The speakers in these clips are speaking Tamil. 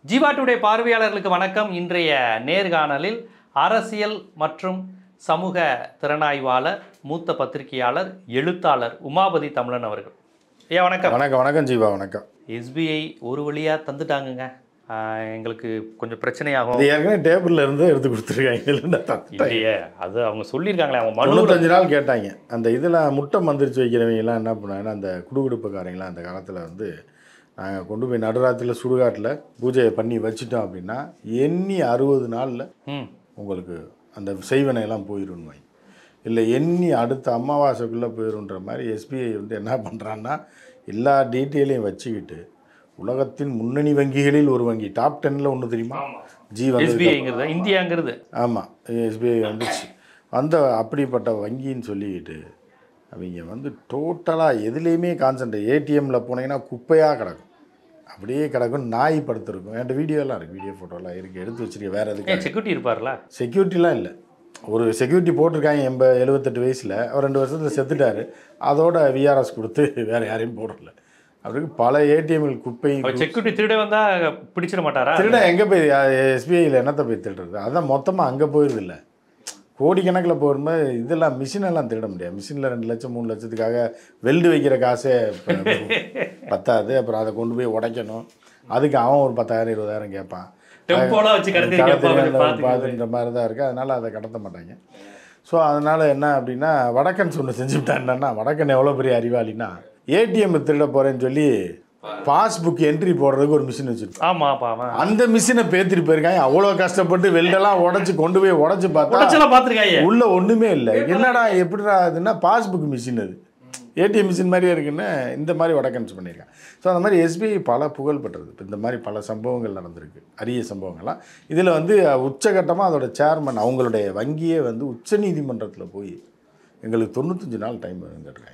ஜீவா டுடே பார்வையாளர்களுக்கு வணக்கம் இன்றைய நேர்காணலில் அரசியல் மற்றும் சமூக திறனாய்வாளர் மூத்த பத்திரிகையாளர் எழுத்தாளர் உமாபதி தமிழன் அவர்கள் ஐயா வணக்கம் வணக்கம் வணக்கம் ஜீவா வணக்கம் எஸ்பிஐ ஒரு வழியாக தந்துட்டாங்கங்க ஆஹ், எங்களுக்கு கொஞ்சம் பிரச்சனையாகும் இது ஏற்கனவே டேபிள்ல இருந்து எடுத்து கொடுத்துருக்காங்க இல்லைன்னா தந்துட்டாங்க. இல்லையே அது அவங்க சொல்லியிருக்காங்களே அவங்க மனு தொண்ணூத்தஞ்சு நாள் கேட்டாங்க அந்த இதில் முட்டை மந்திரிச்சு வைக்கிறவங்க எல்லாம் என்ன பண்ணாங்கன்னா அந்த குடுகுடுப்புக்காரங்களாம் அந்த காலத்தில் வந்து நாங்கள் கொண்டு போய் நடுராத்திரியில் சுடுகாட்டில் பூஜையை பண்ணி வச்சுட்டோம் அப்படின்னா எண்ணி அறுபது நாளில் ம் உங்களுக்கு அந்த செய்வனையெல்லாம் போயிடும்னு வாங்கி இல்லை எண்ணி அடுத்த அமாவாசைக்குள்ளே போயிடும்ன்ற மாதிரி எஸ்பிஐ வந்து என்ன பண்ணுறான்னா எல்லா டீட்டெயிலையும் வச்சுக்கிட்டு உலகத்தின் முன்னணி வங்கிகளில் ஒரு வங்கி டாப் டென்னில் ஒன்று தெரியுமா ஜி வந்து எஸ்பிஐங்கிறது இந்தியாங்கிறது ஆமாம் எஸ்பிஐ வந்துச்சு அந்த அப்படிப்பட்ட வங்கின்னு சொல்லிக்கிட்டு அவங்க வந்து டோட்டலாக எதுலேயுமே கான்சன்ட்ரேட் ஏடிஎம்மில் போனீங்கன்னா குப்பையாக கிடக்கும் அப்படியே கிடக்கும் நாய் படுத்துருக்கும் என்கிட்ட வீடியோலாம் இருக்குது வீடியோ ஃபோட்டோலாம் இருக்குது எடுத்து வச்சிருக்கேன் வேறு எதுக்கு ஏன் செக்யூரிட்டி இருப்பார்ல செக்யூரிட்டிலாம் இல்லை ஒரு செக்யூரிட்டி போட்டிருக்காங்க எண்ப எழுபத்தெட்டு வயசில் அவர் ரெண்டு வருஷத்தில் செத்துட்டாரு அதோட விஆர்எஸ் கொடுத்து வேறு யாரையும் போடல அவருக்கு பல ஏடிஎம்கள் குப்பை அவர் செக்யூரிட்டி திருட வந்தா பிடிச்சிட மாட்டாரா திருட எங்கே போய் எஸ்பிஐயில் என்னத்தை போய் திருடுறது அதான் மொத்தமாக அங்கே போயிடுது இல்லை கோடிக்கணக்கில் போகும்போது இதெல்லாம் மிஷினெல்லாம் திருட முடியாது மிஷினில் ரெண்டு லட்சம் மூணு லட்சத்துக்காக வெல்டு வைக்கிற காசே ப- பத்தாது அப்புறம் அதை கொண்டு போய் உடைக்கணும் அதுக்கு அவன் ஒரு பத்தாயிரம் இருபதாயிரம் கேட்பான் டெம்போலாம் வச்சு கடத்தி கடத்தல் பார்த்துன்ற மாதிரி தான் இருக்குது அதனால் அதை கடத்த மாட்டாங்க ஸோ அதனால் என்ன அப்படின்னா வடக்கன்ஸ் ஒன்று செஞ்சுவிட்டான் என்னன்னா வடக்கன் எவ்வளோ பெரிய அறிவாளின்னா ஏடிஎம் திருட போகிறேன்னு சொல்லி பாஸ்புக் என்ட்ரி போடுறதுக்கு ஒரு மிஷின் வச்சுருப்பான் ஆமா பாவன் அந்த மிஷினை பேத்திட்டு போயிருக்காங்க அவ்வளோ கஷ்டப்பட்டு வெல்டெல்லாம் உடச்சி கொண்டு போய் உடச்சி பார்த்தா உடச்சலாம் பார்த்துருக்காங்க உள்ள ஒன்றுமே இல்லை என்னடா எப்படிடா அதுன்னா பாஸ்புக் மிஷின் அது ஏடிஎம் மிஷின் மாதிரியே இருக்குன்னு இந்த மாதிரி வடக்கன்ஸ் பண்ணியிருக்காங்க ஸோ அந்த மாதிரி எஸ்பிஐ பல புகழ் பெற்றது இப்போ இந்த மாதிரி பல சம்பவங்கள் நடந்திருக்கு அரிய சம்பவங்கள்லாம் இதில் வந்து உச்சகட்டமாக அதோட சேர்மன் அவங்களுடைய வங்கியே வந்து உச்சநீதிமன்றத்தில் போய் எங்களுக்கு தொண்ணூத்தஞ்சு நாள் டைம் கேட்டிருக்காங்க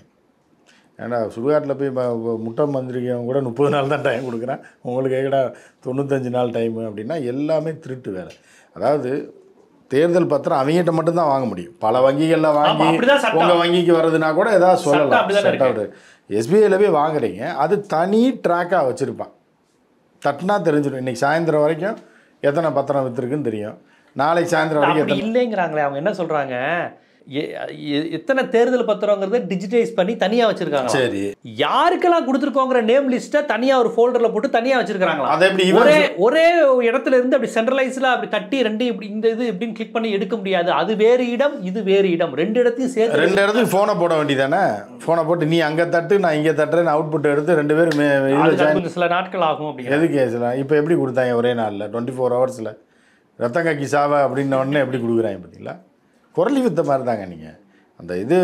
ஏன்னா சுடுகாட்டில் போய் ம- ம- முட்டை மந்திரிக்கவங்க கூட முப்பது நாள் தான் டைம் கொடுக்குறேன் உங்களுக்கு எங்கடா தொண்ணூத்தஞ்சு நாள் டைமு அப்படின்னா எல்லாமே திருட்டு வேலை அதாவது தேர்தல் பத்திரம் அவங்ககிட்ட மட்டும்தான் வாங்க முடியும் பல வங்கிகளில் வாங்கி அப்படிதான் சட்டம். உங்கள் வங்கிக்கு வருதுன்னா கூட ஏதாவது சட்டம் சொல்லலாம் அப்படிதானே சட்டம் எஸ்பிஐயில் போய் வாங்குறீங்க அது தனி ட்ராக்காக வச்சுருப்பான் தட்டுனா தெரிஞ்சிடும் இன்னைக்கு சாயந்தரம் வரைக்கும் எத்தனை பத்திரம் விற்றுருக்குன்னு தெரியும் நாளைக்கு சாயந்தரம் வரைக்கும் அப்படி எத்தனை இல்லைங்கிறாங்களே அவங்க என்ன சொல்றாங்க எ- எ- எத்தனை தேர்தல் பத்திரங்கிறத டிஜிட்டைஸ் பண்ணி தனியா வச்சிருக்காங்க சரி யாருக்கெல்லாம் கொடுத்துருக்கோங்கிற நேம் லிஸ்ட்டை தனியா ஒரு ஃபோல்டர்ல போட்டு தனியா வச்சிருக்காங்களா அதை எப்படி இவன் ஒரே ஒரே இடத்துல இருந்து அப்படி சென்ட்ரலைஸ்ல அப்படி தட்டி ரெண்டு இப்படி இந்த இது இப்படின்னு கிளிக் பண்ணி எடுக்க முடியாது அது வேறு இடம் இது வேறு இடம் ரெண்டு இடத்தையும் சேர்த்து ரெண்டு இடத்துக்கு ஃபோனை போட வேண்டியதானே ஃபோனை போட்டு நீ அங்கே தட்டு நான் இங்கே தட்டுறேன்னு அவுட்புட் எடுத்து ரெண்டு பேரும் மே- இதுல அதுக்கு join- கொஞ்சம் சில நாட்கள் ஆகும் அப்படிங்கிற எதுக்கு ஏசலாம் இப்போ எப்படி கொடுத்தாங்க ஒரே நாளில் டுவெண்ட்டி ஃபோர் ஹவர்ஸில் ரத்தங்காக்கி சாவ அப்படின்ன உடனே எப்படி கொடுக்குறாங்க பார்த்தீங்களா குரலி வித்த மாதிரி தாங்க நீங்கள் அந்த இது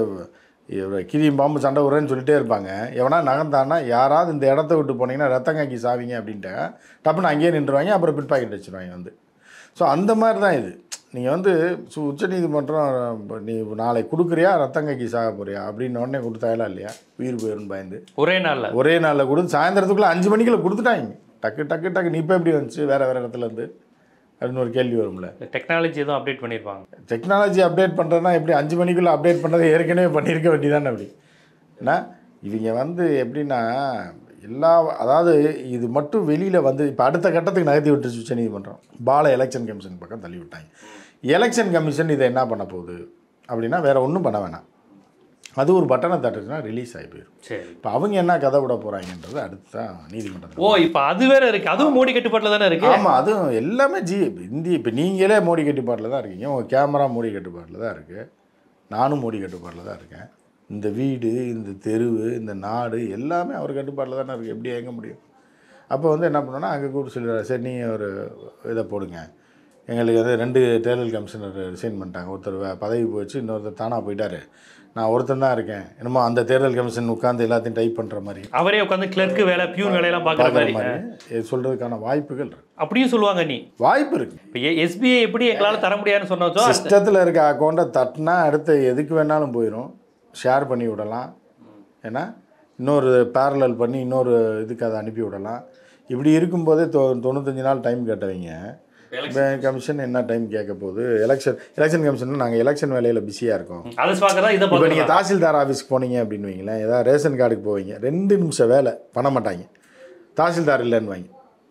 இவரு கிரியும் பாம்பு சண்டை விடுறேன்னு சொல்லிட்டே இருப்பாங்க எவனா நகர்ந்தான்னா யாராவது இந்த இடத்த விட்டு போனீங்கன்னா ரத்தங்காக்கி சாவீங்க அப்படின்ட்டு டப்புன்னு அங்கேயே நின்றுவாங்க அப்புறம் பிட் பாக்கெட் வச்சுருவாங்க வந்து ஸோ அந்த மாதிரி தான் இது நீங்கள் வந்து சு உச்சநீதிமன்றம் நீ நாளை கொடுக்குறியா ரத்தங்காக்கி சாக போறியா அப்படின்னு உடனே கொடுத்தாங்களா இல்லையா உயிர் போயிடும் பயந்து ஒரே நாள்ல ஒரே நாளில் கொடுத்து சாயந்தரத்துக்குள்ளே அஞ்சு மணிக்குள்ள கொடுத்துட்டாங்க டக்கு டக்கு டக்கு நீ இப்போ எப்படி வந்துச்சு வேறு வேறு இடத்துல இருந்து அப்படின்னு ஒரு கேள்வி வரும்ல டெக்னாலஜி எதுவும் அப்டேட் பண்ணியிருப்பாங்க டெக்னாலஜி அப்டேட் பண்ணுறதுனா எப்படி அஞ்சு மணிக்குள்ளே அப்டேட் பண்ணதை ஏற்கனவே பண்ணியிருக்க வேண்டியதானே அப்படி ஏன்னா இவங்க வந்து எப்படின்னா எல்லா அதாவது இது மட்டும் வெளியில் வந்து இப்போ அடுத்த கட்டத்துக்கு நகர்த்தி விட்டுருச்சு உச்சநீதிமன்றம் பால எலெக்ஷன் கமிஷன் பக்கம் தள்ளி விட்டாங்க எலெக்ஷன் கமிஷன் இதை என்ன பண்ண போகுது அப்படின்னா வேற ஒன்றும் பண்ண வேணாம் அது ஒரு பட்டனை தட்டுச்சுன்னா ரிலீஸ் ஆகி போயிடும் சரி இப்போ அவங்க என்ன கதை விட போகிறாங்கன்றது அடுத்து தான் நீதிமன்றத்தில் ஓ இப்ப அது வேற இருக்கு அதுவும் மோடி கட்டுப்பாட்டுல தானே இருக்கு ஆமாம் அதுவும் எல்லாமே ஜி இந்திய இப்போ நீங்களே மோடி கட்டுப்பாட்டில் தான் இருக்கீங்க உங்கள் கேமரா மோடி கட்டுப்பாட்டில் தான் இருக்குது நானும் மோடி கட்டுப்பாட்டில் தான் இருக்கேன் இந்த வீடு இந்த தெருவு இந்த நாடு எல்லாமே அவர் கட்டுப்பாட்டில் தானே இருக்குது எப்படி இயங்க முடியும் அப்போ வந்து என்ன பண்ணோன்னா அங்கே கூப்பிட்டு சொல்லிடுறாரு சரி நீங்கள் ஒரு இதை போடுங்க எங்களுக்கு வந்து ரெண்டு தேர்தல் கமிஷனர் ரிசைன் பண்ணிட்டாங்க ஒருத்தர் வே- பதவி போச்சு இன்னொருத்தர் தானாக போயிட்டாரு நான் ஒருத்தன் தான் இருக்கேன் என்னமோ அந்த தேர்தல் கமிஷன் உட்காந்து எல்லாத்தையும் டைப் பண்ணுற மாதிரி அவரே உட்காந்து கிளர்க்கு வேலை பியூன் வேலையெல்லாம் பார்க்குற பார்க்குற மாதிரி மாதிரி சொல்கிறதுக்கான வாய்ப்புகள் இருக்கு அப்படியும் சொல்லுவாங்க நீ வாய்ப்பு இருக்குது இப்போ எஸ்பிஐ எப்படி எங்களால தர முடியாதுன்னு சொன்னோச்சோ சிஸ்டத்தில் இருக்க அக்கௌண்ட்டை தட்டினா அடுத்து எதுக்கு வேணாலும் போயிடும் ஷேர் பண்ணி விடலாம் ஏன்னா இன்னொரு பேரலல் பண்ணி இன்னொரு இதுக்கு அதை அனுப்பி விடலாம் இப்படி இருக்கும்போதே தொ தொண்ணூத்தஞ்சு நாள் டைம் கேட்டவங்க கமிஷன் என்ன டைம் கேட்க போகுது எலெக்ஷன் எலெக்ஷன் கமிஷன் நாங்கள் எலெக்ஷன் வேலையில் பிஸியாக இருக்கோம் அதை பார்க்க தான் இதை இப்போ பார்க்க நீங்கள் தாசில்தார் ஆஃபீஸ்க்கு போனீங்க அப்படின்னு வைங்களேன் ஏதாவது ரேஷன் கார்டுக்கு போவீங்க ரெண்டு நிமிஷம் வேலை பண்ண மாட்டாங்க தாசில்தார் இல்லைன்னு வாங்க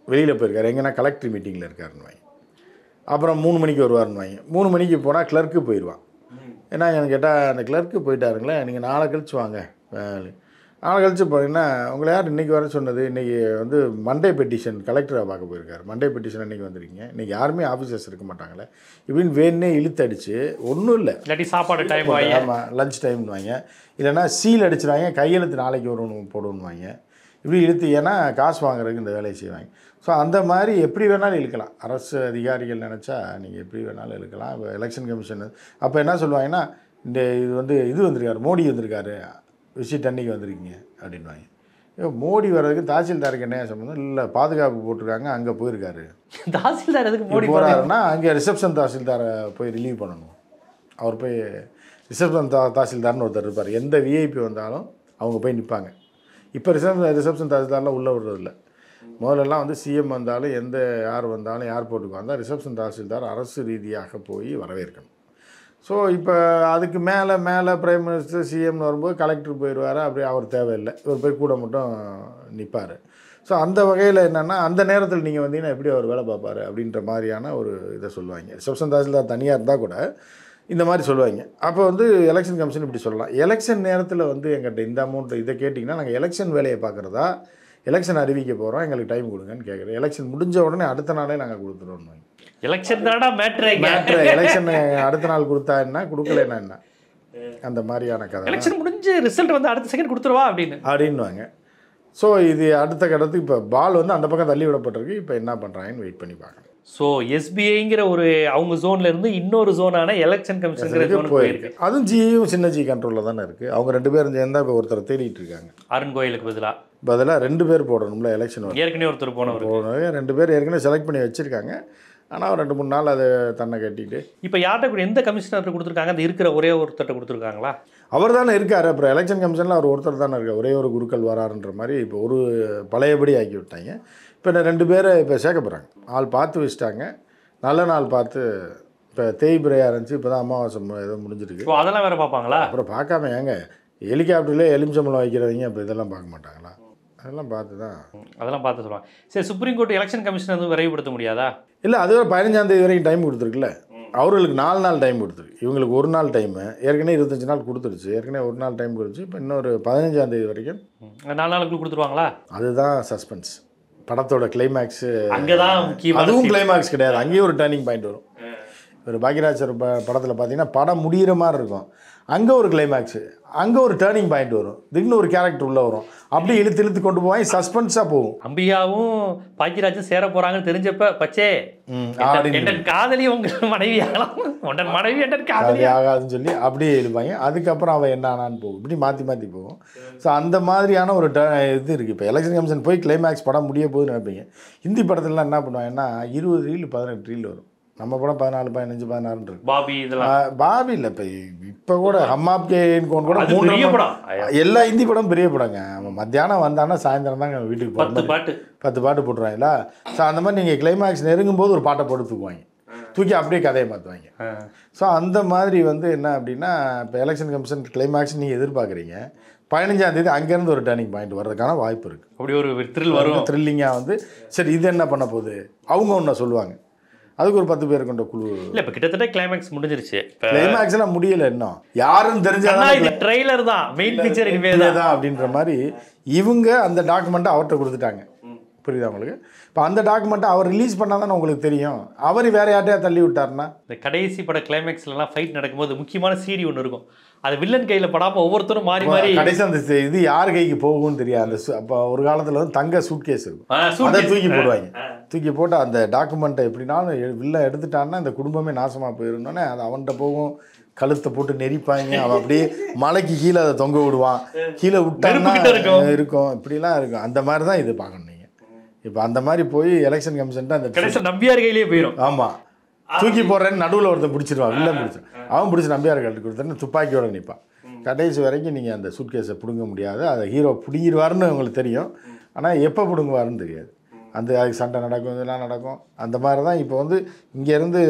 வெளியில் போயிருக்காரு எங்கன்னா கலெக்டர் மீட்டிங்கில் இருக்காருன்னு வாங்க அப்புறம் மூணு மணிக்கு வருவாருன்னு வாங்க மூணு மணிக்கு போனால் கிளர்க்கு போயிடுவான் ஏன்னா எனக்கு கேட்டால் அந்த கிளர்க்கு போயிட்டாருங்களே நீங்கள் நாளை கழிச்சு வாங்க வேலை. நாளை கழிச்சு போனீங்கன்னா உங்களை யார் இன்றைக்கி வர சொன்னது இன்றைக்கி வந்து மண்டே பெட்டிஷன் கலெக்டரை பார்க்க போயிருக்காரு மண்டே பெட்டிஷன் அன்றைக்கி வந்திருக்கீங்க இன்றைக்கி யாருமே ஆஃபீஸர்ஸ் இருக்க மாட்டாங்களே இப்படின்னு வேணுனே இழுத்தடிச்சு ஒன்றும் இல்லை இல்லாட்டி சாப்பாடு டைம் வாங்கி ஆமாம் லஞ்ச் டைம்னு வாங்க இல்லைன்னா சீல் அடிச்சிடுவாங்க கையெழுத்து நாளைக்கு வரும்னு போடுவாங்க இப்படி இழுத்து ஏன்னா காசு வாங்குறதுக்கு இந்த வேலையை செய்வாங்க ஸோ அந்த மாதிரி எப்படி வேணாலும் இழுக்கலாம் அரசு அதிகாரிகள் நினச்சா நீங்கள் எப்படி வேணாலும் இழுக்கலாம் இப்போ எலெக்ஷன் கமிஷன் அப்போ என்ன சொல்லுவாங்கன்னா இந்த இது வந்து இது வந்திருக்காரு மோடி வந்திருக்காரு விசிட் அன்னைக்கு வந்திருக்கீங்க அப்படின்வாங்க ஐயோ மோடி வர்றதுக்கு தாசில்தாருக்கு என்ன சம்மந்தம் இல்லை பாதுகாப்பு போட்டிருக்காங்க அங்கே போயிருக்காரு தாசில்தார் எதுக்கு மோடி போகிறாருன்னா அங்கே ரிசப்ஷன் தாசில்தாரை போய் ரிலீவ் பண்ணணும் அவர் போய் ரிசப்ஷன் தா தாசில்தார்னு ஒருத்தர் இருப்பார் எந்த விஐபி வந்தாலும் அவங்க போய் நிற்பாங்க இப்போ ரிசப்ஷன் ரிசப்ஷன் தாசில்தார்லாம் உள்ளே விடுறதில்ல முதல்லலாம் வந்து சிஎம் வந்தாலும் எந்த யார் வந்தாலும் ஏர்போர்ட்டுக்கு வந்தால் ரிசப்ஷன் தாசில்தார் அரசு ரீதியாக போய் வரவேற்கணும் ஸோ இப்போ அதுக்கு மேலே மேலே பிரைம் மினிஸ்டர் சிஎம்னு வரும்போது கலெக்டர் போயிடுவார் அப்படி அவர் தேவையில்லை இவர் போய் கூட மட்டும் நிற்பார் ஸோ அந்த வகையில் என்னென்னா அந்த நேரத்தில் நீங்கள் வந்தீங்கன்னா எப்படி அவர் வேலை பார்ப்பாரு அப்படின்ற மாதிரியான ஒரு இதை சொல்லுவாங்க ரிசப்ஷன் தாசில்தார் தனியாக இருந்தால் கூட இந்த மாதிரி சொல்லுவாங்க அப்போ வந்து எலெக்ஷன் கமிஷன் இப்படி சொல்லலாம் எலெக்ஷன் நேரத்தில் வந்து எங்கிட்ட இந்த அமௌண்ட் இதை கேட்டிங்கன்னா நாங்கள் எலெக்ஷன் வேலையை பார்க்குறதா எலெக்ஷன் அறிவிக்க போகிறோம் எங்களுக்கு டைம் கொடுங்கன்னு கேட்குறேன் எலெக்ஷன் முடிஞ்ச உடனே அடுத்த நாளே நாங்கள் கொடுத்துருவோம் எலெக்ஷன் தானடா மேட்ரேங்க மேட்ரு எலெக்ஷன் அடுத்த நாள் கொடுத்தா என்ன கொடுக்கலன்னா என்ன அந்த மாதிரியான கதை எலெக்ஷன் முடிஞ்சு ரிசல்ட் வந்து அடுத்த செகண்ட் கொடுத்துருவா அப்படின்னு அப்படின்வாங்க ஸோ இது அடுத்த கட்டத்துக்கு இப்போ பால் வந்து அந்த பக்கம் தள்ளி விடப்பட்டிருக்கு இப்போ என்ன பண்ணுறாங்கன்னு வெயிட் பண்ணி பார்க்கணும் ஸோ எஸ்பிஐங்கிற ஒரு அவங்க ஜோன்ல இருந்து இன்னொரு ஜோனான எலெக்ஷன் கமிஷன்ங்கிற ஜோனுக்கு போயிருக்கு போயிருக்கு அதுவும் ஜியும் சின்ன ஜி கண்ட்ரோலில் தானே இருக்குது அவங்க ரெண்டு பேரும் சேர்ந்தா இப்போ ஒருத்தரை தேடிட்டு இருக்காங்க அருண் கோயிலுக்கு பதிலா பதிலாக ரெண்டு பேர் போடணும்ல எலெக்ஷன் ஏற்கனவே ஒருத்தர் போனவர் போடணும் ரெண்டு பேர் ஏற்கனவே செலக்ட் பண்ணி வச்சுருக்காங்க ஆனால் ரெண்டு மூணு நாள் அதை தன்னை கட்டிட்டு இப்போ யார்கிட்ட கூட எந்த கமிஷனர் கொடுத்துருக்காங்க அந்த இருக்கிற ஒரே ஒருத்தர்ட்ட கொடுத்துருக்காங்களா அவர் தானே இருக்கார் அப்புறம் எலெக்ஷன் கமிஷனில் அவர் ஒருத்தர் தானே இருக்கார் ஒரே ஒரு குருக்கள் வராருன்ற மாதிரி இப்போ ஒரு பழையபடி ஆக்கி விட்டாங்க இப்போ இந்த ரெண்டு பேரை இப்போ சேர்க்க போகிறாங்க ஆள் பார்த்து வச்சுட்டாங்க நல்ல நாள் பார்த்து இப்போ தேய்பிரையாக இருந்துச்சு இப்போ தான் அமாவாசை மு- ஏதோ முடிஞ்சிருக்கு ஸோ அதெல்லாம் வேற பார்ப்பாங்களா அப்புறம் பார்க்காம ஏங்க ஹெலிகாப்டர்லேயே எலுமிச்சம்பழம் வைக்கிறவங்க இப்போ இதெல்லாம் பார்க்க மாட்டாங்களா அதெல்லாம் பார்த்து தான் அதெல்லாம் பார்த்து சொல்லுவாங்க சரி சுப்ரீம் கோர்ட் எலெக்ஷன் கமிஷன் எதுவும் விரைவுபடுத்த முடியாதா இல்லை அது ஒரு பதினஞ்சாம் தேதி வரைக்கும் டைம் கொடுத்துருக்குல்ல அவர்களுக்கு நாலு நாள் டைம் கொடுத்துருக்கு இவங்களுக்கு ஒரு நாள் டைமு ஏற்கனவே இருபத்தஞ்சு நாள் கொடுத்துருச்சு ஏற்கனவே ஒரு நாள் டைம் கொடுத்துச்சு இப்போ இன்னொரு பதினஞ்சாம் தேதி வரைக்கும் ம். நாலு நாளுக்குள்ள கொடுத்துருவாங்களா அதுதான் சஸ்பென்ஸ் படத்தோட கிளைமேக்ஸு அங்கதான் முக்கியமான அதுவும் கிளைமேக்ஸ் கிடையாது அங்கேயும் ஒரு டேர்னிங் பாயிண்ட் வரும் ஒரு பாக்யராஜ் சார் ப படத்தில் பார்த்தீங்கன்னா படம் முடிகிற மாதிரி இருக்கும் அங்கே ஒரு கிளைமேக்ஸு அங்கே ஒரு டேர்னிங் பாயிண்ட் வரும் திடீர்னு ஒரு கேரக்டர் உள்ளே வரும் அப்படி இழுத்து இழுத்து கொண்டு போவாங்க சஸ்பென்ஸாக போகும் அம்பிகாவும் பாக்கியராஜும் சேர போறாங்கன்னு தெரிஞ்சப்ப பச்சே ம், என் என் காதலி உங்க மனைவி ஆகலாம் உடன் மனைவி என் காதலி அது ஆகாதுன்னு சொல்லி அப்படியே எழுப்பாங்க அதுக்கப்புறம் அவன் என்ன ஆனான்னு போகும் இப்படி மாற்றி மாற்றி போகும் ஸோ அந்த மாதிரியான ஒரு ட இது இருக்குது இப்போ எலெக்ஷன் கமிஷன் போய் கிளைமேக்ஸ் படம் முடிய போகுதுன்னு நினைப்பீங்க ஹிந்தி படத்துலலாம் என்ன பண்ணுவாங்கன்னா இருபது ரீல் பதினெட்டு ரீல் வரும் நம்ம படம் பதினாலு பதினஞ்சு பதினாறுன்னு இருக்கு பாபி இதெல்லாம் ஆஹ் பாபி இல்லை இப்போ இப்போ கூட ஹம்மாப் கே கோன் கூட அது மூணு பெரிய மணி- படம் எல்லா ஹிந்தி படம் பெரிய படங்க அவன் மத்தியானம் வந்தான்னா சாயந்தரம் தாங்க வீட்டுக்கு போகிற பத்து பாட்டு பத்து பாட்டு போட்டுருவாங்களா ஸோ அந்த மாதிரி நீங்கள் கிளைமேக்ஸ் நெருங்கும் போது ஒரு பாட்டை போட்டு தூக்குவாங்க தூக்கி அப்படியே கதையை மாற்றுவாங்க ஆ. ஸோ அந்த மாதிரி வந்து என்ன அப்படின்னா இப்போ எலெக்ஷன் கமிஷன் கிளைமேக்ஸ் நீங்கள் எதிர்பார்க்குறீங்க பதினஞ்சாம் தேதி அங்கேருந்து ஒரு டேர்னிங் பாயிண்ட் வர்றதுக்கான வாய்ப்பு இருக்குது அப்படி ஒரு த்ரில் வரும் த்ரில்லிங்காக வந்து சரி இது என்ன பண்ண போகுது அவங்க ஒன்று சொல்லுவாங்க அதுக்கு ஒரு பத்து பேர் கொண்ட குழு இல்ல இப்ப கிட்டத்தட்ட கிளைமேக்ஸ் முடிஞ்சிருச்சு இப்ப கிளைமேக்ஸ்லாம் முடியல இன்னும் யாருன்னு ஆனா தெரிஞ்சாதான் இது ட்ரெய்லர் தான் மெயின் பிக்சர் இனிமே தான் தான் அப்படின்ற மாதிரி இவங்க அந்த டாக்குமெண்ட்டை அவர்கிட்ட கொடுத்துட்டாங்க புரியுதா உங்களுக்கு இப்போ அந்த டாக்குமெண்ட்டை அவர் ரிலீஸ் பண்ணால் தானே உங்களுக்கு தெரியும் அவர் வேற யார்ட்டையா தள்ளி விட்டாருன்னா இந்த கடைசி பட கிளைமேக்ஸ்லாம் ஃபைட் நடக்கும்போது முக்கியமான சீடி ஒன்று இருக்கும் அது வில்லன் கையில படாம ஒவ்வொருத்தரும் மாறி மாறி கடைசி அந்த சி- இது யார் கைக்கு போகும்னு தெரியாது அந்த சு- அப்போ ஒரு காலத்தில் வந்து தங்க சூட்கேஸ் இருக்கும் ஆ, அதை suitcase. தூக்கி போடுவாங்க ஆ. தூக்கி போட்டு அந்த டாக்குமெண்ட்டை எப்படினாலும் எ- வில்ல எடுத்துட்டான்னா இந்த குடும்பமே நாசமாக போயிருந்தோன்னே அது அவன்கிட்ட போகும் கழுத்தை போட்டு நெரிப்பாங்க அவன் அப்படியே மலைக்கு கீழே அதை தொங்க விடுவான் கீழே விட்டான்னா நெருப்புக்கிட்ட இருக்கும். இருக்கும் இப்படிலாம் இருக்கும் அந்த மாதிரி தான் இது பார்க்கணும் நீங்கள் இப்போ அந்த மாதிரி போய் எலெக்ஷன் கமிஷன் அந்த கடைசி நம்பியார் கையிலேயே போயிடும் ஆமாம் தூக்கி போடுறேன்னு நடுவில் ஒருத்தன் பிடிச்சிருவான் வில்லன் பிடிச்சிருவான் அவன் பிடிச்சி நம்பியார் கழட்டி கொடுத்தேன்னு துப்பாக்கியோட நிற்பான் கடைசி வரைக்கும் நீங்கள் அந்த சூட்கேஸை பிடுங்க முடியாது அதை ஹீரோ பிடிங்கிடுவாருன்னு உங்களுக்கு தெரியும் ஆனால் எப்போ பிடுங்குவாருன்னு தெரியாது அந்த அதுக்கு சண்டை நடக்கும் இதெல்லாம் நடக்கும் அந்த மாதிரி தான் இப்போ வந்து இங்கேருந்து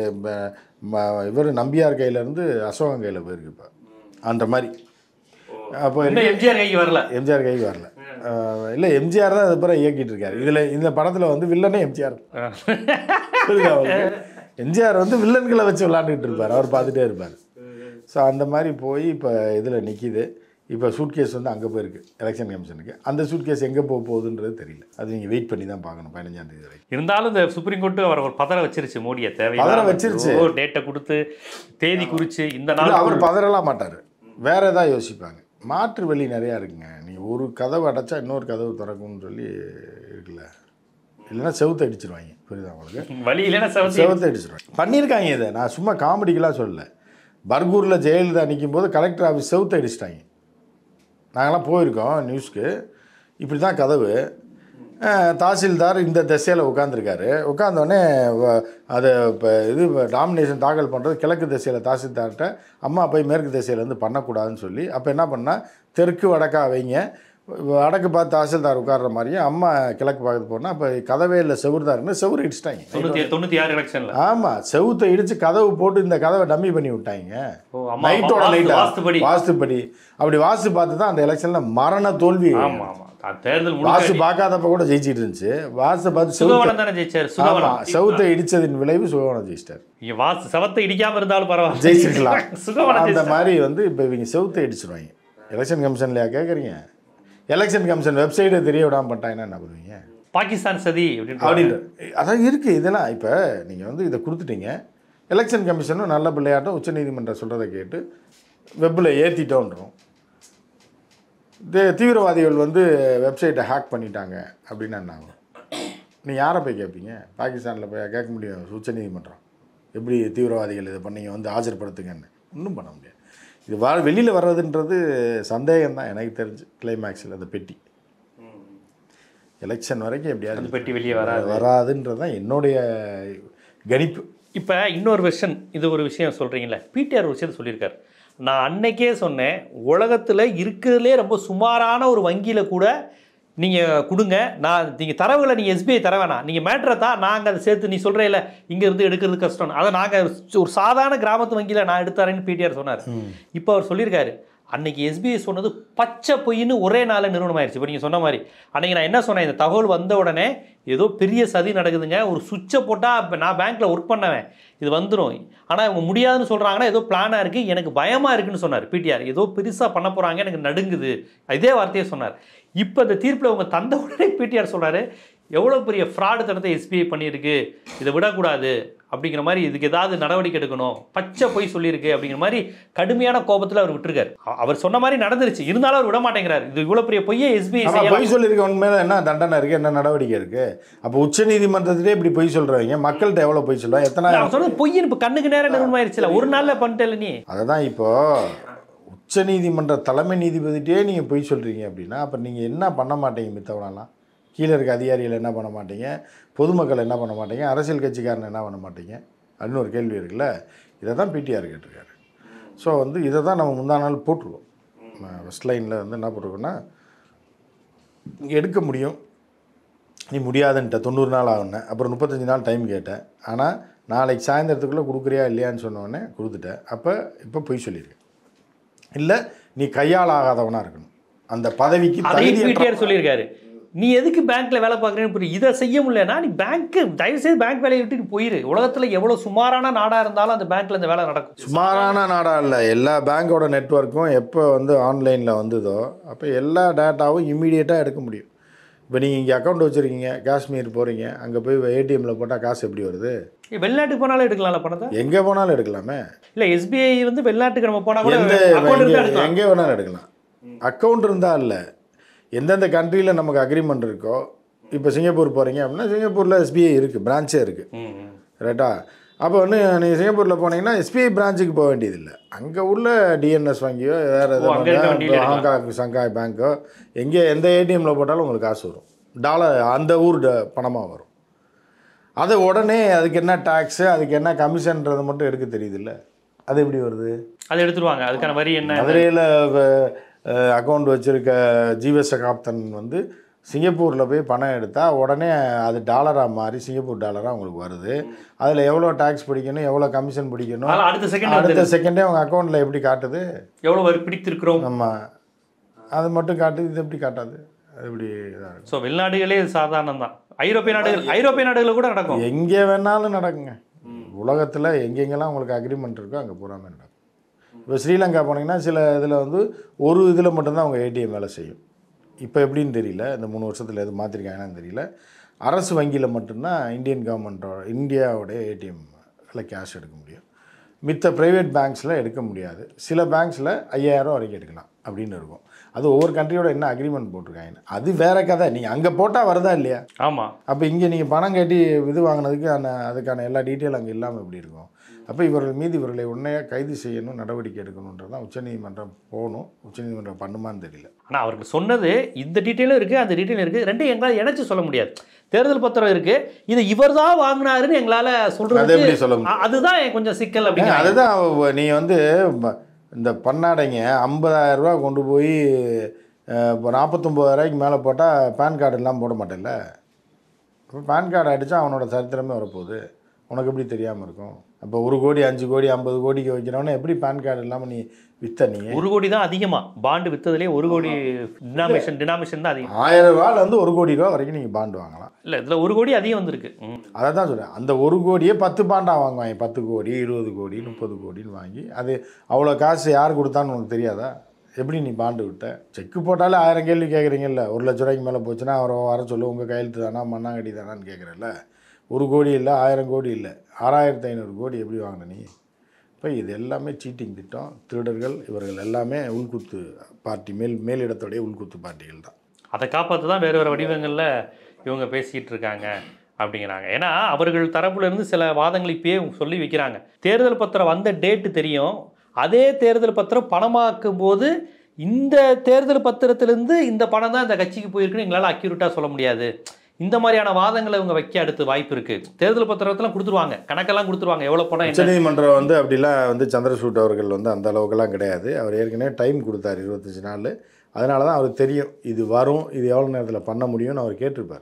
இவர் நம்பியார் கையிலேருந்து அசோகன் கையில் போயிருக்கு இப்போ அந்த மாதிரி அப்போ இன்னும் எம்ஜிஆர் கைக்கு வரல எம்ஜிஆர் கைக்கு வரல இல்லை எம்ஜிஆர் தான் அது பிறகு இயக்கிட்டு இருக்காரு இதில் இந்த படத்தில் வந்து வில்லனே எம்ஜிஆர் புரியுதா உங்களுக்கு எம்ஜிஆர் வந்து வில்லன்களை வச்சு விளாண்டுக்கிட்டு இருப்பார் அவர் பார்த்துட்டே இருப்பார் ஸோ அந்த மாதிரி போய் இப்போ இதில் நிற்கிது இப்போ சூட்கேஸ் வந்து அங்கே போயிருக்கு எலெக்ஷன் கமிஷனுக்கு அந்த சூட்கேஸ் எங்கே போக போகுதுன்றது தெரியல அது நீங்கள் வெயிட் பண்ணி தான் பார்க்கணும் பதினஞ்சாம் தேதி வரைக்கும் இருந்தாலும் இந்த சுப்ரீம் கோர்ட்டு அவர் ஒரு பதற வச்சிருச்சு மோடியை பதற தேவையில்லை வச்சிருச்சு. டேட்டை கொடுத்து தேதி குறிச்சு இந்த இல்லை நாள் அவர் பதறலாம் மாட்டார் வேற ஏதாவது யோசிப்பாங்க மாற்று வழி நிறையா இருக்குங்க நீ ஒரு கதவு அடைச்சா இன்னொரு கதவு திறக்கும்னு சொல்லி இருக்குல்ல இல்லைன்னா செவுத்து அடிச்சிருவாங்க புரியுதா உங்களுக்கு வழி இல்லைன்னா செவந்தி செவத்து அடிச்சிருவாங்க பண்ணியிருக்காங்க இதை நான் சும்மா காமெடிக்கெலாம் சொல்லல பர்கூரில் ஜெயலலிதா நிற்கும் போது கலெக்டர் ஆஃபீஸ் செவுத்து அடிச்சிட்டாங்க நாங்களாம் போயிருக்கோம் நியூஸ்க்கு இப்படி தான் கதவு அஹ், தாசில்தார் இந்த திசையில் உட்காந்துருக்காரு உட்காந்தோடனே அதை இப்போ இது டாமினேஷன் தாக்கல் பண்ணுறது கிழக்கு திசையில் தாசில்தார்கிட்ட அம்மா போய் மேற்கு திசையிலேருந்து பண்ணக்கூடாதுன்னு சொல்லி அப்போ என்ன பண்ணால் தெற்கு வடக்கா வைங்க வடக்கு பார்த்து தாசில்தார் உட்கார்ற மாதிரியும் அம்மா கிழக்கு பார்த்து போனால் அப்போ கதவே இல்லை செவுறு தான் இருக்குன்னு செவுறு இடிச்சிட்டாங்க தொண்ணூத்தி தொண்ணூத்தி ஆறு எலெக்ஷன்ல ஆமாம் செவுத்தை இடித்து கதவு போட்டு இந்த கதவை டம்மி பண்ணி விட்டாங்க ஓ, அம்மா, நைட்டோட வாஸ்து- நைட்டா வாஸ்துபடி. வாஸ்துப்படி அப்படி வாஸ்து பார்த்து தான் அந்த எலெக்ஷனில் மரண தோல்வி ஆமா ஆமா அது தேர்தல் வாஸ்து முழுக்க பார்க்காதப்ப கூட ஜெயிச்சிட்டு இருந்துச்சு வாஸ்து பார்த்து செவுத்த சுகவனம் தானே ஜெயிச்சாரு ஆமா சுகவனம் செவுத்தை இடிச்சதின் விளைவு சுகவனம் ஜெயிச்சிட்டார் இங்க வாசு செவத்தை இடிக்காம இருந்தாலும் பரவாயில்ல ஜெயிச்சிருக்கலாம் சுகவனம் அந்த ஜெயிச்சிட்டாரு. மாதிரி வந்து இப்போ இவங்க செவுத்தை இடிச்சிருவாங்க எலெக்ஷன் கமிஷன்லையா கேட்குறீங்க எலெக்ஷன் கமிஷன் வெப்சைட்டை தெரிய விடாம பண்ணிட்டாங்கன்னா என்ன பண்ணுவீங்க பாகிஸ்தான் சதி அப்படின்னு அப்படின்ற அதான் இருக்குது இதெல்லாம் இப்போ நீங்கள் வந்து இதை கொடுத்துட்டீங்க எலெக்ஷன் கமிஷனும் நல்ல பிள்ளையாட்டம் உச்சநீதிமன்றம் சொல்கிறத கேட்டு வெப்பில் ஏற்றிட்டோன்றோம் தீவிரவாதிகள் வந்து வெப்சைட்டை ஹேக் பண்ணிட்டாங்க அப்படின்னு என்ன ஆகும் நீ யாரை போய் கேட்பீங்க பாகிஸ்தானில் போய் கேட்க முடியும் உச்சநீதிமன்றம் எப்படி தீவிரவாதிகள் இதை பண்ணீங்க வந்து ஆஜர்படுத்துங்கன்னு ஒன்றும் பண்ண முடியாது இது வா வெளியில் வர்றதுன்றது சந்தேகம் தான் எனக்கு தெரிஞ்சு கிளைமேக்ஸில் அந்த பெட்டி எலெக்ஷன் வரைக்கும் எப்படியாவது அந்த பெட்டி வெளியே வராது வராதுன்றது தான் என்னுடைய கணிப்பு இப்போ இன்னொரு வெர்ஷன் இது ஒரு விஷயம் சொல்கிறீங்களே பிடிஆர் ஒரு விஷயத்தை சொல்லியிருக்காரு நான் அன்னைக்கே சொன்னேன் உலகத்தில் இருக்கிறதுலே ரொம்ப சுமாரான ஒரு வங்கியில் கூட நீங்கள் கொடுங்க நான் நீங்கள் தரவுகளை நீங்கள் எஸ்பிஐ தர வேணாம் நீங்கள் மேட்ரை தான் நாங்கள் அதை சேர்த்து நீ சொல்கிறேல இங்கேருந்து எடுக்கிறது கஷ்டம் அதை நாங்கள் ஒரு சாதாரண கிராமத்து வங்கியில் நான் எடுத்தாரேன்னு பிடிஆர் சொன்னார் இப்போ அவர் சொல்லியிருக்காரு அன்னைக்கு எஸ்பிஐ சொன்னது பச்சை பொய்ன்னு ஒரே நாளில் நிறுவனம் ஆயிடுச்சு இப்போ நீங்கள் சொன்ன மாதிரி அன்னைக்கு நான் என்ன சொன்னேன் இந்த தகவல் வந்த உடனே ஏதோ பெரிய சதி நடக்குதுங்க ஒரு சுவிட்சை போட்டால் இப்போ நான் பேங்க்கில் ஒர்க் பண்ணவேன் இது வந்துடும் ஆனால் இவங்க முடியாதுன்னு சொல்கிறாங்கன்னா ஏதோ பிளானாக இருக்குது எனக்கு பயமாக இருக்குன்னு சொன்னார் பிடிஆர் ஏதோ பெருசாக பண்ண போகிறாங்க எனக்கு நடுங்குது இதே வார்த்தையே சொன்னார் இப்போ இந்த தீர்ப்பில் அவங்க தந்த உடனே பிடிஆர் சொல்கிறாரு எவ்வளோ பெரிய ஃப்ராடு தனத்தை எஸ்பிஐ பண்ணியிருக்கு இதை விடக்கூடாது அப்படிங்கிற மாதிரி இதுக்கு ஏதாவது நடவடிக்கை எடுக்கணும் பச்சை பொய் சொல்லியிருக்கு அப்படிங்கிற மாதிரி கடுமையான கோபத்தில் அவர் விட்டுருக்காரு அ- அவர் சொன்ன மாதிரி நடந்துருச்சு இருந்தாலும் அவர் விட மாட்டேங்கிறார் இது இவ்வளோ பெரிய பொய்யை எஸ்பிஐ ஆமா செய்யலாம் பொய் சொல்லியிருக்கவன் மேலே என்ன தண்டனை இருக்குது என்ன நடவடிக்கை இருக்குது அப்போ உச்சநீதிமன்றத்திலே இப்படி பொய் சொல்கிறவங்க மக்கள்கிட்ட எவ்வளோ பொய் சொல்லுவாங்க எத்தனை அவர் சொன்னது பொய்ன்னு இப்போ கண்ணுக்கு நேரம் நிறுவனமாயிருச்சுல ஒரு நாளில் பண்ணிட்டேல நீ அதை தான் இப்போ உச்சநீதிமன்ற தலைமை நீதிபதிட்டே நீங்கள் பொய் சொல்கிறீங்க அப்படின்னா அப்போ நீங்கள் என்ன பண்ண மாட்டீங்க மித்தவனெல்லாம் கீழே இருக்க அதிகாரிகள் என்ன பண்ண மாட்டீங்க பொதுமக்கள் என்ன பண்ண மாட்டீங்க அரசியல் கட்சிக்காரன் என்ன பண்ண மாட்டீங்க அப்படின்னு ஒரு கேள்வி இருக்குல்ல இதை தான் பிடிஆர் கேட்டிருக்காரு ஸோ வந்து இதை தான் நம்ம முந்தா நாள் போட்டிருக்கோம் வெஸ்ட் லைனில் வந்து என்ன போட்டிருக்கோன்னா இங்கே எடுக்க முடியும் நீ முடியாதுன்ட்ட தொண்ணூறு நாள் ஆகுன அப்புறம் முப்பத்தஞ்சு நாள் டைம் கேட்டேன் ஆனால் நாளைக்கு சாயந்தரத்துக்குள்ளே கொடுக்குறியா இல்லையான்னு சொன்னோடனே கொடுத்துட்டேன் அப்போ இப்போ பொய் சொல்லியிருக்கேன் இல்லை நீ கையால் ஆகாதவனாக இருக்கணும் அந்த பதவிக்கு அதையும் தகுதியற்ற பிடிஆர் சொல்லியிருக்காரு நீ எதுக்கு பேங்க்ல வேலை பார்க்குறேன்னு புரியும் இதை செய்ய முடியலன்னா நீ பேங்க்கு தயவுசெய்து பேங்க் வேலையை விட்டு நீ போயிரு உலகத்தில் எவ்வளோ சுமாரான நாடாக இருந்தாலும் அந்த பேங்க்ல இந்த வேலை நடக்கும் சுமாரான நாடா இல்லை எல்லா பேங்கோட நெட்வொர்க்கும் எப்போ வந்து ஆன்லைனில் வந்ததோ அப்போ எல்லா டேட்டாவும் இம்மீடியட்டாக எடுக்க முடியும் இப்போ நீங்கள் இங்கே அக்கௌண்ட் வச்சுருக்கீங்க காஷ்மீர் போகிறீங்க அங்கே போய் ஏடிஎம்மில் போட்டால் காசு எப்படி வருது ஏய், வெளிநாட்டுக்கு போனாலும் எடுக்கலாம்ல பணத்தை எங்கே போனாலும் எடுக்கலாமே இல்ல எஸ்பிஐ வந்து வெளிநாட்டுக்கு நம்ம போனா கூட எந்த அக்கௌண்ட் எங்கே இருந்தா எடுக்கலாம் எங்கே வேணாலும் எடுக்கலாம் அக்கௌண்ட் இருந்தால் இல்லை எந்தெந்த கண்ட்ரியில் நமக்கு அக்ரிமெண்ட் இருக்கோ இப்போ சிங்கப்பூர் போகிறீங்க அப்படின்னா சிங்கப்பூரில் எஸ்பிஐ இருக்குது பிரான்ச்சே இருக்குது ம், ம். ரைட்டா அப்போ வந்து நீங்கள் சிங்கப்பூரில் போனீங்கன்னா எஸ்பிஐ பிரான்ச்சுக்கு போக வேண்டியதில்லை அங்கே உள்ள டிஎன்எஸ் வங்கியோ வேறு ஓ, அங்க இருக்க வண்டியில எதாவது ஹாங்காங் சங்காய் பேங்க்கோ எங்கே எந்த ஏடிஎம்மில் போட்டாலும் உங்களுக்கு காசு வரும் டாலர் அந்த ஊர் பணமாக வரும் அது உடனே அதுக்கு என்ன டேக்ஸு அதுக்கு என்ன கமிஷன்றது மட்டும் எடுக்க தெரியுதுல்ல அது எப்படி வருது அதை எடுத்துருவாங்க அதுக்கான வரி என்ன மதுரையில் அக்கௌண்ட் வச்சுருக்க ஜீவச காப்தன் வந்து சிங்கப்பூரில் போய் பணம் எடுத்தால் உடனே அது டாலராக மாறி சிங்கப்பூர் டாலராக உங்களுக்கு வருது அதில் எவ்வளோ டேக்ஸ் பிடிக்கணும் எவ்வளோ கமிஷன் பிடிக்கணும் அதனால அடுத்த செகண்ட் அடுத்த செகண்டே அவங்க அக்கௌண்ட்டில் எப்படி காட்டுது எவ்வளவு வரி பிடித்திருக்கிறோம் நம்ம அது மட்டும் காட்டுது இது எப்படி காட்டாது அது இப்படி இதாக இருக்கும் ஸோ வெளிநாடுகளே இது சாதாரணம் தான் ஐரோப்பிய நாடுகள் ஐரோப்பிய நாடுகளில் கூட நடக்கும் எங்கே வேணாலும் நடக்குங்க உலகத்தில் எங்கெங்கெல்லாம் உங்களுக்கு அக்ரிமெண்ட் இருக்கோ அங்கே பூராமே நடக்கும் இப்போ ஸ்ரீலங்கா போனீங்கன்னா சில இதில் வந்து ஒரு இதில் மட்டும்தான் அவங்க ஏடிஎம் வேலை செய்யும் இப்போ எப்படின்னு தெரியல இந்த மூணு வருஷத்தில் எது மாற்றிருக்காங்கன்னு தெரியல அரசு வங்கியில் மட்டும்தான் இந்தியன் கவர்மெண்ட்டோட இந்தியாவுடைய ஏடிஎம்மில் கேஷ் எடுக்க முடியும் மித்த ப்ரைவேட் பேங்க்ஸில் எடுக்க முடியாது சில பேங்க்ஸில் ஐயாயிரம் வரைக்கும் எடுக்கலாம் அப்படின்னு இருக்கும் அது ஒவ்வொரு கண்ட்ரியோட என்ன அக்ரிமெண்ட் போட்டிருக்காங்கன்னு அது வேற கதை நீங்கள் அங்கே போட்டால் வருதா இல்லையா ஆமாம் அப்போ இங்கே நீங்கள் பணம் கட்டி இது வாங்கினதுக்கு அந்த அதுக்கான எல்லா டீட்டெயில் அங்கே இல்லாமல் எப்படி இருக்கும் அப்போ இவர்கள் மீது இவர்களை உடனடியாக கைது செய்யணும் நடவடிக்கை எடுக்கணுன்றது தான் உச்சநீதிமன்றம் போகணும் உச்சநீதிமன்றம் பண்ணுமான்னு தெரியல ஆனால் அவர்கள் சொன்னது இந்த டீட்டெயிலும் இருக்குது அந்த டீட்டெயிலும் இருக்குது ரெண்டையும் எங்களால் இணைச்சு சொல்ல முடியாது தேர்தல் பத்திரம் இருக்குது இது இவர் தான் வாங்கினாருன்னு எங்களால் அதை சொல்கிறது எப்படி சொல்ல முடியும் அதுதான் கொஞ்சம் சிக்கல் அப்படிங்க அதுதான் அவ- நீ வந்து ப- இந்த பண்ணாடைங்க 50000 ரூபா கொண்டு போய் அஹ், இப்போ நாற்பத்தொம்போதாயிரூவாய்க்கு மேலே போட்டால் பேன் கார்டு எல்லாம் போட மாட்டேல்ல இப்போ பேன் கார்டு அடித்தா அவனோட சரித்திரமே வரப்போகுது உனக்கு எப்படி தெரியாமல் இருக்கும் அப்போ ஒரு கோடி அஞ்சு கோடி ஐம்பது கோடிக்கு வைக்கிறவனே எப்படி பேன் கார்டு இல்லாமல் நீ வித்த நீ ஒரு கோடி தான் அதிகமா பாண்டு வித்ததுலேயே ஒரு கோடி டினாமினேஷன் டினாமினேஷன் தான் அதிகம் ஆயிரம் ரூபாயில இருந்து ஒரு கோடி ரூபா வரைக்கும் நீங்கள் பாண்டு வாங்கலாம் இல்லை இதில் ஒரு கோடி அதிகம் வந்திருக்கு ம். அதை தான் சொல்கிறேன் அந்த ஒரு கோடியே பத்து பாண்டா வாங்குவாங்க பத்து கோடி இருபது கோடி முப்பது கோடின்னு வாங்கி அது அவ்வளோ காசு யார் கொடுத்தான்னு உனக்கு தெரியாதா எப்படி நீ பாண்டு விட்ட செக்கு போட்டாலே ஆயிரம் கேள்வி கேட்குறீங்கல்ல ஒரு லட்ச ரூபாய்க்கு மேலே போச்சுன்னா அவரை வர சொல்லு உங்கள் கையெழுத்து தானா மண்ணாங்கடி தானான்னு கேட்குறல்ல ஒரு கோடி இல்லை ஆயிரம் கோடி இல்லை ஆறாயிரத்தி ஐநூறு கோடி எப்படி வாங்கின நீ இப்போ இது எல்லாமே சீட்டிங் திட்டம் திருடர்கள் இவர்கள் எல்லாமே உள்குத்து பார்ட்டி மேல் மேலிடத்துடைய உள்குத்து பார்ட்டிகள் தான் அதை காப்பாற்ற தான் வேறு வேறு வடிவங்களில் இவங்க பேசிக்கிட்டு இருக்காங்க அப்படிங்கிறாங்க ஏன்னா அவர்கள் தரப்புல இருந்து சில வாதங்கள் இப்பயே சொல்லி வைக்கிறாங்க தேர்தல் பத்திரம் வந்த டேட்டு தெரியும் அதே தேர்தல் பத்திரம் பணமாக்கும் போது இந்த தேர்தல் பத்திரத்திலிருந்து இந்த பணம் தான் இந்த கட்சிக்கு போயிருக்குன்னு எங்களால் அக்யூரேட்டாக சொல்ல முடியாது இந்த மாதிரியான வாதங்களை இவங்க வைக்க அடுத்து வாய்ப்பு இருக்கு தேர்தல் பத்திரத்தெல்லாம் கொடுத்துருவாங்க கணக்கெல்லாம் கொடுத்துருவாங்க எவ்வளோ பணம் என்ன உச்சநீதிமன்றம் வந்து அப்படிலாம் வந்து சந்திரசூட் அவர்கள் வந்து அந்த அளவுக்குலாம் கிடையாது அவர் ஏற்கனவே டைம் கொடுத்தாரு இருபத்தஞ்சி நாள் அதனால தான் அவருக்கு தெரியும் இது வரும் இது எவ்வளோ நேரத்தில் பண்ண முடியும்னு அவர் கேட்டிருப்பார்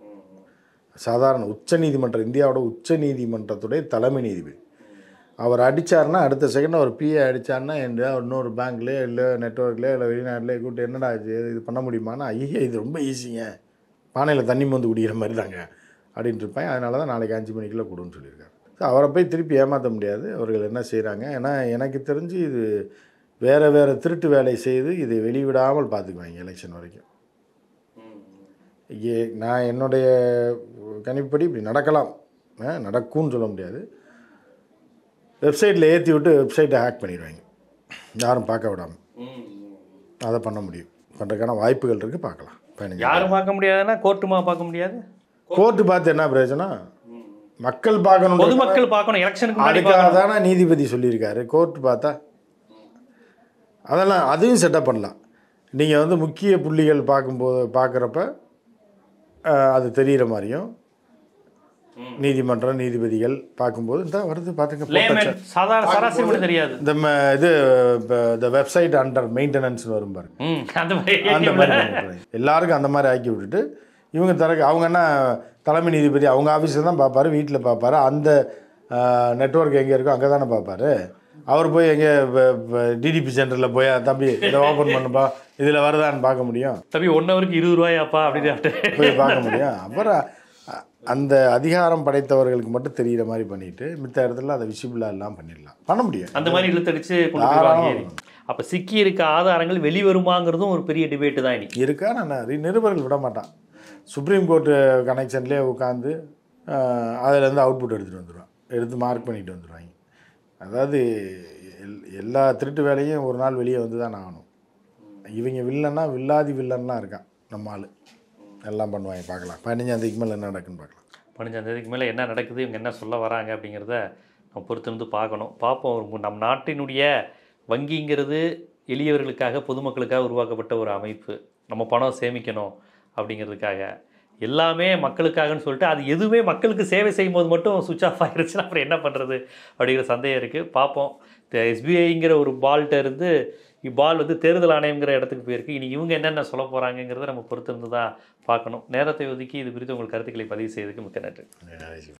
சாதாரண உச்சநீதிமன்றம் இந்தியாவோட உச்சநீதிமன்றத்துடைய தலைமை நீதிபதி அவர் அடித்தார்னா அடுத்த செகண்ட் அவர் பிஏ அடித்தார்னா எந்த இன்னொரு பேங்க்லேயோ இல்லை நெட்ஒர்க்லேயோ இல்லை வெளிநாட்டிலேயோ கூப்பிட்டு என்னடா இது இது பண்ண முடியுமானா ஐயா இது ரொம்ப ஈஸிங்க பானையில் தண்ணி மந்து குடிக்கிற மாதிரி தாங்க அப்படின்ட்டு இருப்பேன் அதனால தான் நாளைக்கு அஞ்சு மணிக்குள்ளே கொடுன்னு சொல்லியிருக்காரு ஸோ அவரை போய் திருப்பி ஏமாற்ற முடியாது அவர்கள் என்ன செய்கிறாங்க ஏன்னா எனக்கு தெரிஞ்சு இது வேறு வேறு திருட்டு வேலை செய்து இதை வெளிவிடாமல் பார்த்துக்குவாங்க எலெக்ஷன் வரைக்கும் ஏ நான் என்னுடைய கணிப்படி இப்படி நடக்கலாம் அஹ் நடக்கும்னு சொல்ல முடியாது வெப்சைட்டில் ஏற்றி விட்டு வெப்சைட்டை ஹேக் பண்ணிடுவாங்க யாரும் பார்க்க விடாமல் அதை பண்ண முடியும் பண்ணுறதுக்கான வாய்ப்புகள் இருக்குது பார்க்கலாம் பதினஞ்சு யாரும் பார்க்க முடியாதுன்னா கோர்ட்டுமா பார்க்க முடியாது கோர்ட்டு பார்த்து என்ன பிரயோஜனம் மக்கள் பார்க்கணும் பொதுமக்கள் பார்க்கணும் எலெக்ஷனுக்கு முன்னாடி அதுக்காக தானே நீதிபதி சொல்லியிருக்காரு கோர்ட் பார்த்தா அதெல்லாம் அதையும் செட்டப் பண்ணலாம் நீங்கள் வந்து முக்கிய புள்ளிகள் பார்க்கும்போது பார்க்குறப்ப அது தெரிகிற மாதிரியும் நீதிமன்றம் நீதிபதிகள் பார்க்கும்போது இந்த வருது பார்த்துங்க லேமேன் போட்டாச்சு. சாதாரண சராசரி மட்டும் தெரியாது இந்த ம- இது இந்த வெப்சைட் அண்டர் மெயின்டெனன்ஸ் வரும் பாருங்க ம் அந்த மாதிரி அந்த மாதிரி பண்ணிடுறாங்க. எல்லாருக்கும் அந்த மாதிரி ஆக்கி விட்டுட்டு இவங்க தரக்கு அவங்க என்ன தலைமை நீதிபதி அவங்க ஆஃபீஸில் தான் பார்ப்பாரு வீட்டில் பார்ப்பாரு அந்த நெட்வொர்க் எங்கே இருக்கோ அங்கே தானே பார்ப்பாரு அவர் போய் எங்கே டிடிபி சென்டரில் போய் தம்பி இதை ஓப்பன் பண்ணுப்பா இதில் வருதான்னு பார்க்க முடியும் தம்பி ஒன் ஹவருக்கு இருபது ரூபாயாப்பா அப்படின்னு போய் பார்க்க முடியும் அப்புறம் அ- அந்த அதிகாரம் படைத்தவர்களுக்கு மட்டும் தெரிகிற மாதிரி பண்ணிட்டு மித்த இடத்துல அதை விசிபிளாக எல்லாம் பண்ணிடலாம் பண்ண முடியும் அந்த மாதிரி இழுத்தடிச்சு கொண்டு போயிடுவாங்க அப்ப சிக்கி இருக்க ஆதாரங்கள் வெளிவருமாங்கிறதும் ஒரு பெரிய டிபேட் தான் இனி இருக்கா நான் நிருபர்கள் விட மாட்டான் சுப்ரீம் கோர்ட்டு கனெக்ஷன்லேயே உட்காந்து அதிலேருந்து அவுட்புட் எடுத்துகிட்டு வந்துடுவான் எடுத்து மார்க் பண்ணிட்டு வந்துடுவாங்க அதாவது எல் எல்லா திருட்டு வேலையும் ஒரு நாள் வெளியே வந்து தான் ஆகணும் இவங்க வில்லன்னா வில்லாதி வில்லன்லாம் இருக்கான் நம்ம ஆள் எல்லாம் பண்ணுவாங்க பார்க்கலாம் பதினஞ்சாந்தேதிக்கு மேலே என்ன நடக்குன்னு பார்க்கலாம் பதினஞ்சாம் தேதிக்கு மேலே என்ன நடக்குது இவங்க என்ன சொல்ல வராங்க அப்படிங்கிறத நம்ம பொறுத்திருந்து பார்க்கணும் பார்ப்போம் ஒரு நம் நாட்டினுடைய வங்கிங்கிறது எளியவர்களுக்காக பொதுமக்களுக்காக உருவாக்கப்பட்ட ஒரு அமைப்பு நம்ம பணம் சேமிக்கணும் அப்படிங்கிறதுக்காக எல்லாமே மக்களுக்காகன்னு சொல்லிட்டு அது எதுவுமே மக்களுக்கு சேவை செய்யும் போது மட்டும் சுவிச் ஆஃப் ஆகிருச்சுன்னா அப்புறம் என்ன பண்ணுறது அப்படிங்கிற சந்தேகம் இருக்குது பார்ப்போம் எஸ்பிஐங்கிற ஒரு பால்கிட்ட இருந்து பால் வந்து தேர்தல் ஆணையங்கிற இடத்துக்கு போயிருக்கு இனி இவங்க என்னென்ன சொல்ல போகிறாங்கங்கிறத நம்ம பொறுத்திருந்து தான் பார்க்கணும் நேரத்தை ஒதுக்கி இது குறித்து உங்கள் கருத்துக்களை பதிவு செய்ததுக்கு மிக்க நன்றி